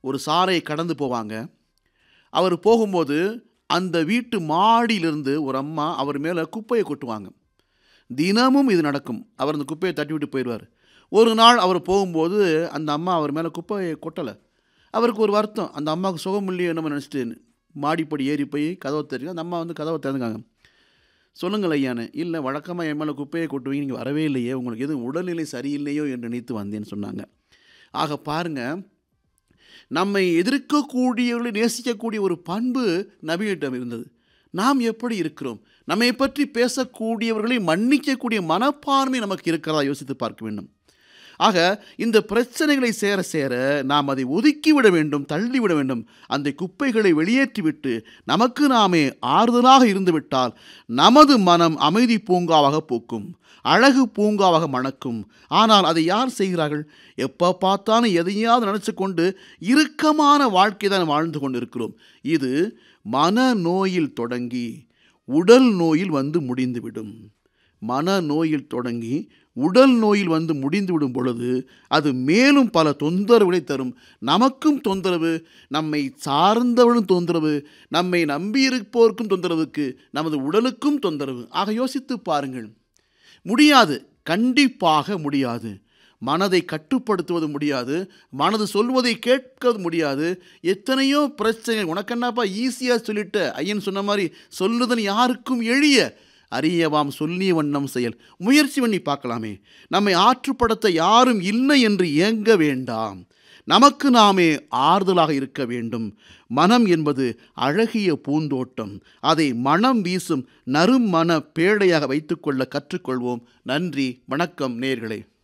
ஒரு சாலையை கடந்து போவாங்க அவர் போகும்போது அந்த வீட்டு மாடியிலிருந்து ஒரு அம்மா அவர் மேலே குப்பையை கொட்டுவாங்க தினமும் இது நடக்கும் அவர் அந்த குப்பையை தட்டி விட்டு போயிடுவார் ஒரு நாள் அவர் போகும்போது அந்த அம்மா அவர் மேலே குப்பையை கொட்டலை அவருக்கு ஒரு வருத்தம் அந்த அம்மாவுக்கு சுகம் இல்லையோ நம்ம நினச்சிட்டு மாடிப்படி ஏறி போய் கதவை தெரியும் அந்த அம்மா வந்து கதவை திறந்துக்காங்க சொல்லுங்கள் ஐயானு இல்லை வழக்கமாக என் மேலே குப்பையை கொட்டுவீங்க நீங்கள் வரவே இல்லையே உங்களுக்கு எதுவும் உடல்நிலை சரியில்லையோ என்று நினைத்து வந்தேன்னு சொன்னாங்க ஆக பாருங்கள் நம்மை எதிர்க்கக்கூடியவர்களை நேசிக்கக்கூடிய ஒரு பண்பு நபியிடம் இருந்தது நாம் எப்படி இருக்கிறோம் நம்மை பற்றி பேசக்கூடியவர்களை மன்னிக்கக்கூடிய மனப்பான்மை நமக்கு இருக்கிறதா யோசித்து பார்க்க வேண்டும் ஆக இந்த பிரச்சனைகளை சேர சேர நாம் அதை ஒதுக்கிவிட வேண்டும் தள்ளிவிட வேண்டும் அந்த குப்பைகளை வெளியேற்றிவிட்டு நமக்கு நாமே ஆறுதலாக இருந்துவிட்டால் நமது மனம் அமைதி பூங்காவாக பூக்கும் அழகு பூங்காவாக மணக்கும் ஆனால் அதை யார் செய்கிறார்கள் எப்போ பார்த்தாலும் எதையாவது நினச்சி கொண்டு இறுக்கமான வாழ்க்கை தான் வாழ்ந்து கொண்டு இருக்கிறோம் இது மனநோயில் தொடங்கி உடல் நோயில் வந்து முடிந்துவிடும் மனநோயில் தொடங்கி உடல் நோயில் வந்து முடிந்துவிடும் பொழுது அது மேலும் பல தொந்தரவுகளை தரும் நமக்கும் தொந்தரவு நம்மை சார்ந்தவனும் தொந்தரவு நம்மை நம்பியிருப்போருக்கும் தொந்தரவுக்கு நமது உடலுக்கும் தொந்தரவு ஆக யோசித்து பாருங்கள் முடியாது கண்டிப்பாக முடியாது மனதை கட்டுப்படுத்துவது முடியாது மனது சொல்வதை கேட்கிறது முடியாது எத்தனையோ பிரச்சனை உனக்கென்னப்பா ஈஸியாக சொல்லிட்ட ஐயன் சொன்ன மாதிரி சொல்லுதன் யாருக்கும் எளிய அறியவாம் சொல்லிய வண்ணம் செயல் முயற்சி பண்ணி பார்க்கலாமே நம்மை ஆற்றுப்படுத்த யாரும் இல்லை என்று ஏங்க வேண்டாம் நமக்கு நாமே ஆறுதலாக இருக்க வேண்டும் மனம் என்பது அழகிய பூந்தோட்டம் அதை மனம் வீசும் நறுமண பேழையாக வைத்துக்கொள்ள கற்றுக்கொள்வோம் நன்றி வணக்கம் நேர்களே